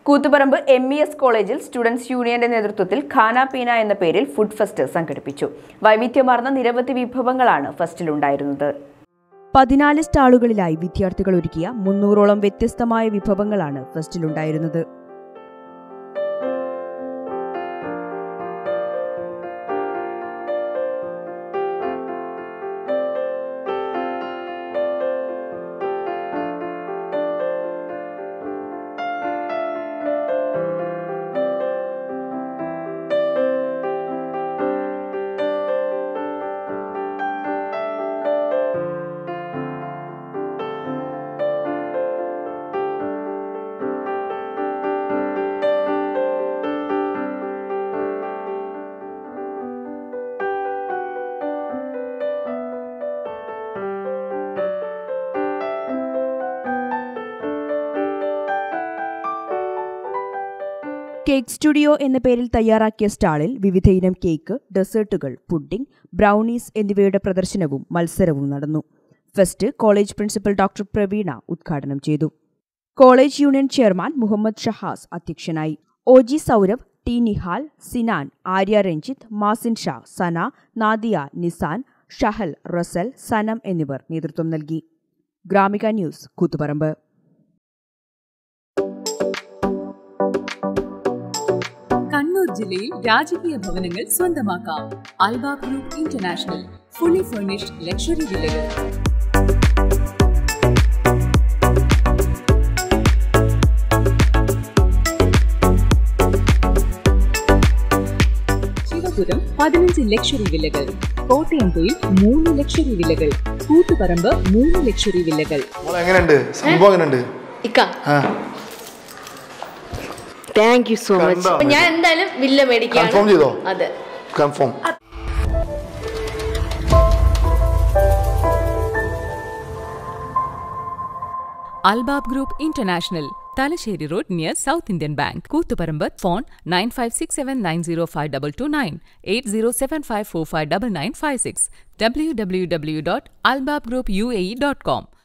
Koothuparamba M E S കോളേജിൽ students യൂണിയന്റെ നേതൃത്വത്തിൽ ഖാന പീന എന്ന പേരിൽ ഫുഡ് ഫെസ്റ്റ് സംഘടിപ്പിച്ചു വൈവിധ്യമാർന്ന നിരവധി വിഭവങ്ങളാണ് ഫെസ്റ്റിലുണ്ടായിരുന്നത് പതിനാല് സ്റ്റാളുകളിലായി വിദ്യാർത്ഥികൾ ഒരുക്കിയ മുന്നൂറോളം വ്യത്യസ്തമായ വിഭവങ്ങളാണ് ഫെസ്റ്റിലുണ്ടായിരുന്നത് കേക്ക് സ്റ്റുഡിയോ എന്ന പേരിൽ തയ്യാറാക്കിയ സ്റ്റാളിൽ വിവിധയിനം കേക്ക് ഡെസേർട്ടുകൾ പുഡിംഗ് ബ്രൗണീസ് എന്നിവയുടെ പ്രദർശനവും മത്സരവും നടന്നു fest college principal doctor Praveena ഉദ്ഘാടനം ചെയ്തു college union chairman Muhammad Shahas അധ്യക്ഷനായി O G Saurabh T Nihal Sinan Arya Ranjith Mazin Shah Sana Nadia Nisan Shahal Rasal Sanam എന്നിവർ നേതൃത്വം നൽകി ഗ്രാമിക ന്യൂസ് കൂത്തുപറമ്പ് കണ്ണൂർ ജില്ലയിൽ രാജകീയ ഭവനങ്ങൾ സ്വന്തമാക്കാം Alba group international fully furnished luxury വില്ലകൾ ശിവപുരം പതിനഞ്ച് ലക്ഷറി വില്ലകൾ കോട്ടയംപൊയിൽ മൂന്ന് ലക്ഷറി വില്ലകൾ കൂത്തുപറമ്പ് മൂന്ന് ലക്ഷറി വില്ലകൾ മോളെ എങ്ങനെയുണ്ട് സംഭവം എങ്ങനെയുണ്ട് ഇക്ക ആ താങ്ക് യു സോ മച്ച് കണ്ടോ? അപ്പൊ ഞാൻ എന്തായാലും വില്ല മേടിക്കാം കൺഫേം ചെയ്തോ അതെ confirm Albab group international Thalassery road near South Indian bank Koothuparamba phone nine five six seven nine zero five double two nine eight zero seven five four five double nine five six W W W dot Albab group U A E dot com